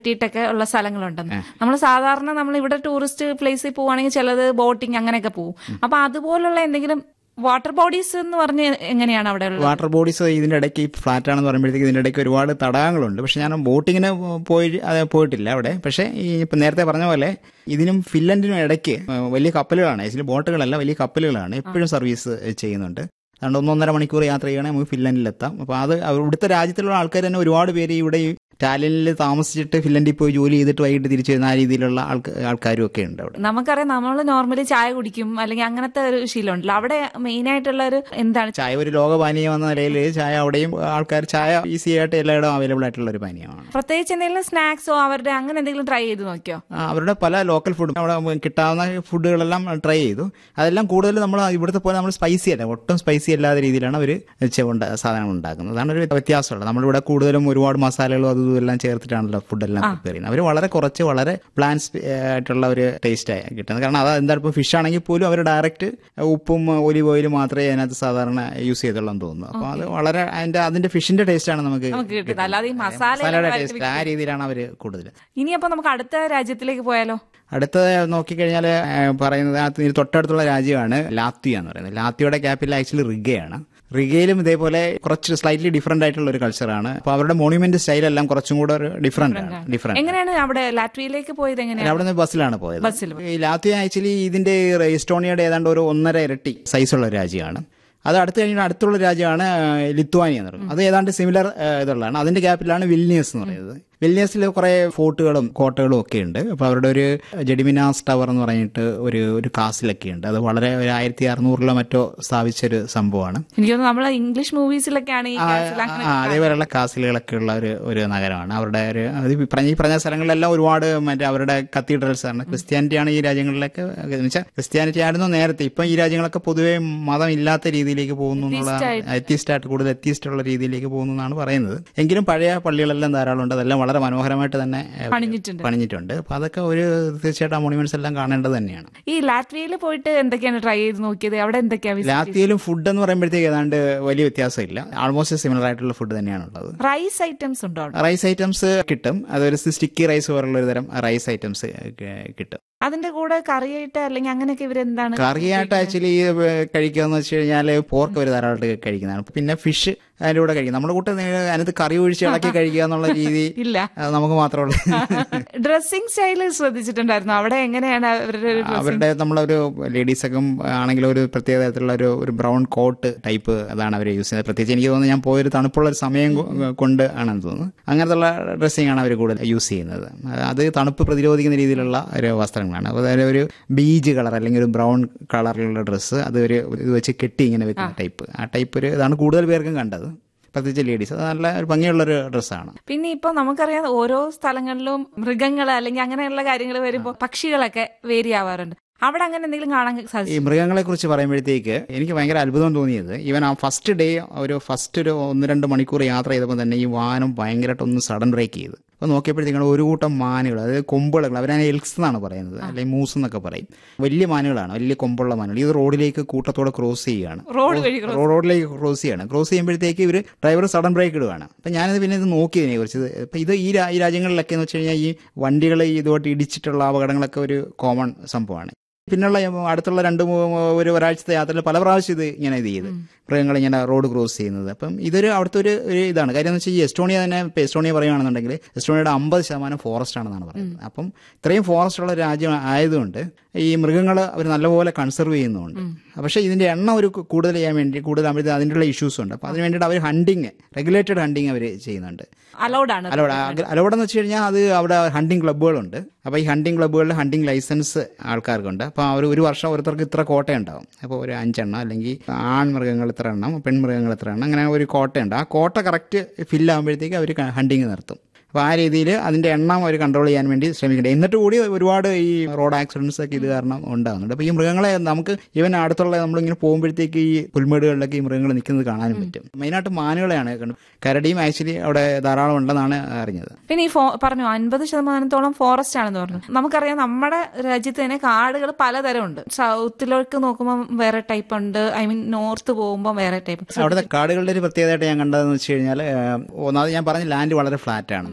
കിട്ടിയിട്ടൊക്കെ ഉള്ള സ്ഥലങ്ങളുണ്ടെന്ന് നമ്മൾ സാധാരണ നമ്മൾ ഇവിടെ ടൂറിസ്റ്റ് പ്ലേസിൽ പോവുകയാണെങ്കിൽ ചിലത് ബോട്ടിങ് അങ്ങനെയൊക്കെ പോകും അപ്പൊ അതുപോലുള്ള എന്തെങ്കിലും വാട്ടർ ബോഡീസ് എന്ന് പറഞ്ഞ് എങ്ങനെയാണ് അവിടെ ഉള്ളത് വാട്ടർ ബോഡീസ് ഇതിന്റെ ഇടയ്ക്ക് ഈ ഫ്ലാറ്റ് ആണെന്ന് പറയുമ്പോഴത്തേക്ക് ഇതിന്റെ ഇടയ്ക്ക് ഒരുപാട് തടാകങ്ങളുണ്ട് പക്ഷെ ഞാൻ ബോട്ടിങ്ങിന് പോയി അത് പോയിട്ടില്ല അവിടെ പക്ഷേ ഈ ഇപ്പം നേരത്തെ പറഞ്ഞ പോലെ ഇതിനും ഫിൻലൻഡിനും ഇടയ്ക്ക് വലിയ കപ്പലുകളാണ് ഇതിൽ ബോട്ടുകളല്ല വലിയ കപ്പലുകളാണ് എപ്പോഴും സർവീസ് ചെയ്യുന്നുണ്ട് അതുകൊണ്ട് ഒന്നൊന്നര മണിക്കൂർ യാത്ര ചെയ്യണമെങ്കിൽ നമുക്ക് ഫിൻലൻഡിലെത്താം അപ്പോൾ അത് ഇവിടുത്തെ രാജ്യത്തിലുള്ള ആൾക്കാർ തന്നെ ഒരുപാട് പേര് ഇവിടെ ഈ ടാലിനിൽ താമസിച്ചിട്ട് ഫിൻലൻഡിൽ പോയി ജോലി ചെയ്തിട്ട് വൈകിട്ട് തിരിച്ചു വരുന്ന ആ രീതിയിലുള്ള ആൾക്കാ ആൾക്കാരും ഒക്കെ ഉണ്ട് അവിടെ നമുക്കറിയാം നമ്മൾ നോർമലി ചായ കുടിക്കും അല്ലെങ്കിൽ അങ്ങനത്തെ ഒരു ശീലമുണ്ടല്ലോ അവിടെ മെയിൻ ആയിട്ടുള്ള ഒരു എന്താണ് ചായ ഒരു ലോകപാനീയം എന്ന നിലയിൽ ചായ അവിടെയും ആൾക്കാർ ചായ ഈസി ആയിട്ട് എല്ലായിടവും അവൈലബിൾ ആയിട്ടുള്ള ഒരു പാനീയമാണ് പ്രത്യേകിച്ച് എന്തെങ്കിലും സ്നാക്സോ അവരുടെ അങ്ങനെ എന്തെങ്കിലും ട്രൈ ചെയ്ത് നോക്കിയോ ആ, അവരുടെ പല ലോക്കൽ ഫുഡ് അവിടെ കിട്ടാവുന്ന ഫുഡുകളെല്ലാം ട്രൈ ചെയ്തു അതെല്ലാം കൂടുതൽ നമ്മൾ ഇവിടുത്തെ പോലെ നമ്മൾ സ്പൈസി അല്ല ഒട്ടും സ്പൈസി അല്ലാത്ത രീതിയിലാണ് അവർ സാധനങ്ങൾ ഉണ്ടാക്കുന്നത് അതാണ് ഒരു വ്യത്യാസമുള്ളത് നമ്മളിവിടെ കൂടുതലും ഒരുപാട് മസാലകളും അതും ഇതും എല്ലാം ചേർത്തിട്ടാണല്ലോ ഫുഡെല്ലാം പ്രിപ്പയർ ചെയ്യുന്നത് അവർ വളരെ കുറച്ച് വളരെ പ്ലാൻസ് ആയിട്ടുള്ള ഒരു ടേസ്റ്റ് കിട്ടുന്നത് കാരണം അത് എന്താണ് ഇപ്പോൾ ഫിഷ് ആണെങ്കിൽ പോലും അവർ ഡയറക്റ്റ് ഉപ്പും ഒലിവ് ഓയിലും മാത്രമേ അതിനകത്ത് സാധാരണ യൂസ് ചെയ്തുള്ളൂ എന്ന് തോന്നുന്നു അപ്പോൾ അത് വളരെ അതിന്റെ അതിന്റെ ഫിഷിന്റെ ടേസ്റ്റാണ് നമുക്ക് നമുക്ക് കിട്ടുന്നത് അല്ലാതെ ഈ മസാല മസാലയുടെ ടേസ്റ്റ് ആ രീതിയിലാണ് അവർ കൂടുതൽ ഇനി അപ്പൊ നമുക്ക് അടുത്ത രാജ്യത്തിലേക്ക് പോയാലോ അടുത്ത നോക്കിക്കഴിഞ്ഞാൽ പറയുന്നത് ആ ഇതിന് തൊട്ടടുത്തുള്ള രാജ്യമാണ് ലാത്വിയ എന്ന് പറയുന്നത് ലാത്വിയുടെ ക്യാപിറ്റൽ ആക്ച്വലി റിഗയാണ് റിഗയിലും ഇതേപോലെ കുറച്ച് സ്ലൈറ്റ്ലി ഡിഫറെന്റ് ആയിട്ടുള്ള ഒരു കൾച്ചറാണ് അപ്പോൾ അവരുടെ മോണ്യുമെന്റ് സ്റ്റൈലെല്ലാം കുറച്ചും കൂടെ ഒരു ഡിഫറെന്റ് ആണ് ഡിഫറെന്റ് എങ്ങനെയാണ് അവിടെ ലാറ്റ്വിയയിലേക്ക് പോയത് എങ്ങനെയാണ് അവിടെ നിന്ന് ബസ്സിലാണ് പോയത് ബസ്സിൽ ഈ ലാത്വിയ ആക്ച്വലി ഇതിന്റെ എസ്റ്റോണിയയുടെ ഏതാണ്ട് ഒരു ഒന്നര ഇരട്ടി സൈസുള്ള ഒരു രാജ്യമാണ് അത് അടുത്ത് കഴിഞ്ഞാൽ അടുത്തുള്ള രാജ്യമാണ് ലിത്വാനിയ എന്ന് പറയുന്നത് അത് ഏതാണ്ട് സിമിലർ ഇതുള്ളതാണ് അതിന്റെ ക്യാപിറ്റലാണ് വില്നിയസ് എന്ന് പറയുന്നത് വില്നിയസിൽ കുറെ ഫോർട്ടുകളും കോട്ടകളും ഒക്കെ ഉണ്ട് അപ്പോൾ അവരുടെ ഒരു ജഡിമിനാസ് ടവർ എന്ന് പറഞ്ഞിട്ട് ഒരു ഒരു കാസിലൊക്കെ ഉണ്ട് അത് വളരെ ഒരു ആയിരത്തി അറുന്നൂറിലോ മറ്റോ സ്ഥാപിച്ചൊരു സംഭവമാണ് എനിക്ക് തോന്നുന്നു നമ്മളെ ഇംഗ്ലീഷ് മൂവീസിലൊക്കെയാണ് ഈ ആ, castle അങ്ങനെ ആ, അതേപോലെയുള്ള കാസിലുകളൊക്കെ ഉള്ള ഒരു ഒരു നഗരമാണ് അവരുടെ ഒരു അത് ഈ പറഞ്ഞ ഈ പറഞ്ഞ സ്ഥലങ്ങളിലെല്ലാം ഒരുപാട് മറ്റേ അവരുടെ കത്തീഡ്രൽസ് ആണ് ക്രിസ്ത്യാനിറ്റിയാണ് ഈ രാജ്യങ്ങളിലൊക്കെ എന്ന് വെച്ചാൽ ക്രിസ്ത്യാനിറ്റി ആയിരുന്നു നേരത്തെ ഇപ്പം ഈ രാജ്യങ്ങളൊക്കെ പൊതുവെ മതം ഇല്ലാത്ത രീതിയിലേക്ക് പോകുന്നു എന്നുള്ള എത്തിസ്റ്റ് ആയിട്ട് കൂടുതൽ എത്തിസ്റ്റ് ഉള്ള രീതിയിലേക്ക് പോകുന്നു എന്നാണ് പറയുന്നത് എങ്കിലും പഴയ പള്ളികളെല്ലാം ധാരാളം ഉണ്ട് അതെല്ലാം വളരെ മനോഹരമായിട്ട് തന്നെ ഏ, പണിഞ്ഞിട്ടുണ്ട് പണിഞ്ഞിട്ടുണ്ട് അപ്പൊ അതൊക്കെ ഒരു തീർച്ചയായിട്ടും ആ മോണുമെന്റ്സ് എല്ലാം കാണേണ്ടത് തന്നെയാണ് ഈ ലാറ്റ്വിയയിൽ പോയിട്ട് എന്തൊക്കെയാണ് ട്രൈ ചെയ്ത് നോക്കിയത് അവിടെ എന്തൊക്കെയാ ലാത്തിയിലും ഫുഡ് എന്ന് പറയുമ്പോഴത്തേക്ക് ഏതാണ്ട് വലിയ വ്യത്യാസമില്ല ആൾമോസ്റ്റ് സിമിലർ ആയിട്ടുള്ള ഫുഡ് തന്നെയാണുള്ളത് റൈസ് ഐറ്റംസ് ഉണ്ടോ അവിടെ റൈസ് ഐറ്റംസ് കിട്ടും അതൊരു സ്റ്റിക്കി റൈസ് പോലുള്ള ഒരു തരം റൈസ് ഐറ്റംസ് കിട്ടും അതിന്റെ കൂടെ കറിയായിട്ട് അല്ലെങ്കിൽ അങ്ങനെയൊക്കെ ഇവരെന്താണ് കറിയായിട്ട് ആക്ച്വലി കഴിക്കാന്ന് വെച്ച് കഴിഞ്ഞാൽ പോർക്ക് ഒരു ധാരാളമായിട്ട് കഴിക്കുന്നതാണ് പിന്നെ ഫിഷ് അതിന്റെ കൂടെ കഴിക്കും നമ്മുടെ കൂട്ടം അതിനകത്ത് കറി ഒഴിച്ച് ഇളക്കി കഴിക്കുക എന്നുള്ള രീതി ഇല്ല അത് നമുക്ക് മാത്രമുള്ള ഡ്രസ്സിംഗ് സ്റ്റൈൽ ശ്രദ്ധിച്ചിട്ടുണ്ടായിരുന്നു അവിടെ എങ്ങനെയാണ് അവരുടെ ഒരു dress- അവരുടെ നമ്മളൊരു ലേഡീസൊക്കെ ആണെങ്കിൽ ഒരു പ്രത്യേക തരത്തിലുള്ള ഒരു ഒരു ബ്രൗൺ കോട്ട് ടൈപ്പ് അതാണ് അവർ യൂസ് ചെയ്യുന്നത് പ്രത്യേകിച്ച് എനിക്ക് തോന്നുന്നു ഞാൻ പോയൊരു തണുപ്പുള്ള ഒരു സമയം കൊ- കൊണ്ട് ആണെന്ന് തോന്നുന്നു അങ്ങനത്തുള്ള ഡ്രസ്സിംഗ് ആണ് അവർ കൂടുതൽ യൂസ് ചെയ്യുന്നത് അത് തണുപ്പ് പ്രതിരോധിക്കുന്ന രീതിയിലുള്ള ഒരു വസ്ത്രങ്ങളാണ് അപ്പോൾ അതായത് ഒരു ബീജ് കളർ അല്ലെങ്കിൽ ഒരു ബ്രൗൺ കളറിലുള്ള ഡ്രസ്സ് അത് ഒരു ഇത് വെച്ച് കെട്ടി ഇങ്ങനെ വെക്കുന്ന ടൈപ്പ് ആ ടൈപ്പ് ഒരു ഇതാണ് കൂടുതൽ പേർക്കും കണ്ടത് പ്രത്യേകിച്ച് ലേഡീസ് അത് നല്ല ഒരു ഭംഗിയുള്ളൊരു ഡ്രസ്സാണ് പിന്നെ ഇപ്പൊ നമുക്കറിയാം ഓരോ സ്ഥലങ്ങളിലും മൃഗങ്ങൾ അല്ലെങ്കിൽ അങ്ങനെയുള്ള കാര്യങ്ങൾ വരുമ്പോൾ പക്ഷികളൊക്കെ വേരി ആവാറുണ്ട് അവിടെ അങ്ങനെ എന്തെങ്കിലും കാണാൻ ഈ സാധിച്ചു മൃഗങ്ങളെ കുറിച്ച് പറയുമ്പോഴത്തേക്ക് എനിക്ക് ഭയങ്കര അത്ഭുതം തോന്നിയത് ഈവൻ ആ ഫസ്റ്റ് ഡേ ഒരു ഫസ്റ്റ് ഒരു ഒന്ന് രണ്ട് മണിക്കൂർ യാത്ര ചെയ്തപ്പോൾ തന്നെ ഈ വാഹനം ഭയങ്കരമായിട്ട് ഒന്ന് സഡൻ ബ്രേക്ക് ചെയ്തു അപ്പോൾ നോക്കിയപ്പോഴത്തേക്കാണ് ഒരു കൂട്ടം മാനുകൾ അതായത് കൊമ്പുകൾ അവരതിനെ എൽക്സ് എന്നാണ് പറയുന്നത് അല്ലെങ്കിൽ മൂസ് എന്നൊക്കെ പറയും വലിയ മാനുകളാണ് വലിയ കൊമ്പുള്ള മാനുകൾ ഇത് റോഡിലേക്ക് കൂട്ടത്തോടെ ക്രോസ് ചെയ്യുകയാണ് റോഡ് വഴി റോ- റോഡിലേക്ക് ക്രോസ് ചെയ്യാണ് ക്രോസ് ചെയ്യുമ്പോഴത്തേക്ക് ഇവർ ഡ്രൈവർ സഡൻ ബ്രേക്ക് ഇടുകയാണ് അപ്പം ഞാനിത് പിന്നെ ഇത് നോക്കിയതിനെ കുറിച്ച് ഇത് ഇപ്പം ഇത് ഈ രാ- ഈ രാജ്യങ്ങളിലൊക്കെ എന്ന് വെച്ച് കഴിഞ്ഞാൽ ഈ വണ്ടികൾ ഇതുമായിട്ട് ഇടിച്ചിട്ടുള്ള അപകടങ്ങളൊക്കെ ഒരു കോമൺ സംഭവമാണ് പിന്നുള്ള അടുത്തുള്ള രണ്ട് മൂ- ഒരു ഒരാഴ്ചത്തെ യാത്രയിൽ പല പ്രാവശ്യം ഇത് ഇങ്ങനെ ഇത് ചെയ്ത് മൃഗങ്ങൾ ഇങ്ങനെ റോഡ് ക്രോസ് ചെയ്യുന്നത് അപ്പം ഇതൊരു അവിടുത്തെ ഒരു ഒരു ഇതാണ് കാര്യം എന്ന് വെച്ചാൽ ഈ എസ്റ്റോണിയ തന്നെ ഇപ്പം എസ്റ്റോണിയ പറയുകയാണെന്നുണ്ടെങ്കിൽ എസ്റ്റോണിയയുടെ അമ്പത് ശതമാനം ഫോറസ്റ്റ് ആണെന്നാണ് പറയുന്നത് അപ്പം ഇത്രയും ഫോറസ്റ്റ് ഉള്ള രാജ്യം ആയതുകൊണ്ട് ഈ മൃഗങ്ങൾ അവർ നല്ലപോലെ കൺസർവ് ചെയ്യുന്നുണ്ട് പക്ഷേ ഇതിന്റെ എണ്ണം ഒരു കു- കൂടുതൽ ചെയ്യാൻ വേണ്ടി കൂടുതലാകുമ്പോഴത്തേക്ക് അതിൻ്റെ ഇഷ്യൂസ് ഉണ്ട് അപ്പം അതിന് വേണ്ടിയിട്ട് അവർ ഹണ്ടിങ് റെഗുലേറ്റഡ് ഹണ്ടിങ് അവർ ചെയ്യുന്നുണ്ട് അലൗഡ് ആണ് അലോഡ് അലോഡ് എന്ന് വെച്ച് കഴിഞ്ഞാൽ അത് അവിടെ ഹണ്ടിങ് ക്ലബ്ബുകളുണ്ട് അപ്പോൾ ഈ ഹണ്ടിങ് ക്ലബ്ബുകളിൽ ഹണ്ടിങ് ലൈസൻസ് ആൾക്കാർക്കുണ്ട് അപ്പോൾ അവർ ഒരു വർഷം ഓരോരുത്തർക്ക് ഇത്ര കോട്ട ഉണ്ടാവും അപ്പോൾ ഒരു അഞ്ചെണ്ണം അല്ലെങ്കിൽ ആൺമൃഗങ്ങൾ ഇത്ര എണ്ണം പെൺമൃഗങ്ങൾ ഇത്ര എണ്ണം അങ്ങനെ ഒരു കോട്ടയുണ്ട് ആ കോട്ട കറക്റ്റ് ഫില്ലാകുമ്പോഴത്തേക്ക് അവർ ഹണ്ടിങ് നിർത്തും അപ്പോൾ ആ രീതിയിൽ അതിന്റെ എണ്ണം അവർ കൺട്രോൾ ചെയ്യാൻ വേണ്ടി ശ്രമിക്കുന്നുണ്ട് എന്നിട്ട് കൂടി ഒരുപാട് ഈ റോഡ് ആക്സിഡൻസ് ഒക്കെ ഇത് കാരണം ഉണ്ടാകുന്നുണ്ട് അപ്പോൾ ഈ മൃഗങ്ങളെ നമുക്ക് ഇവൻ അടുത്തുള്ള നമ്മളിങ്ങനെ പോകുമ്പോഴത്തേക്ക് ഈ പുൽമേടുകളിലൊക്കെ ഈ മൃഗങ്ങൾ നിൽക്കുന്നത് കാണാനും പറ്റും മെയിനായിട്ട് മാനുകളെയാണ് കണ്ടു കരടിയും ആക്ച്വലി അവിടെ ധാരാളം ഉണ്ടെന്നാണ് അറിഞ്ഞത് പിന്നെ ഈ ഫോ പറഞ്ഞു അൻപത് ശതമാനത്തോളം ഫോറസ്റ്റ് ആണെന്ന് പറഞ്ഞു നമുക്കറിയാം നമ്മുടെ രാജ്യത്ത് തന്നെ കാടുകൾ പലതരം ഉണ്ട് സൗത്തിലേക്ക് നോക്കുമ്പോൾ വേറെ ടൈപ്പ് ഉണ്ട് ഐ മീൻ നോർത്ത് പോകുമ്പോൾ വേറെ ടൈപ്പ് അവിടുത്തെ കാടുകളുടെ ഒരു പ്രത്യേകതയായിട്ട് ഞാൻ കണ്ടതെന്ന് വെച്ച് കഴിഞ്ഞാൽ ഒന്നാമത് ഞാൻ പറഞ്ഞ ലാൻഡ് വളരെ ഫ്ലാറ്റ് ആണെന്ന്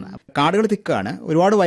കാടുകൾ തിക്കാണ് ഒരുപാട്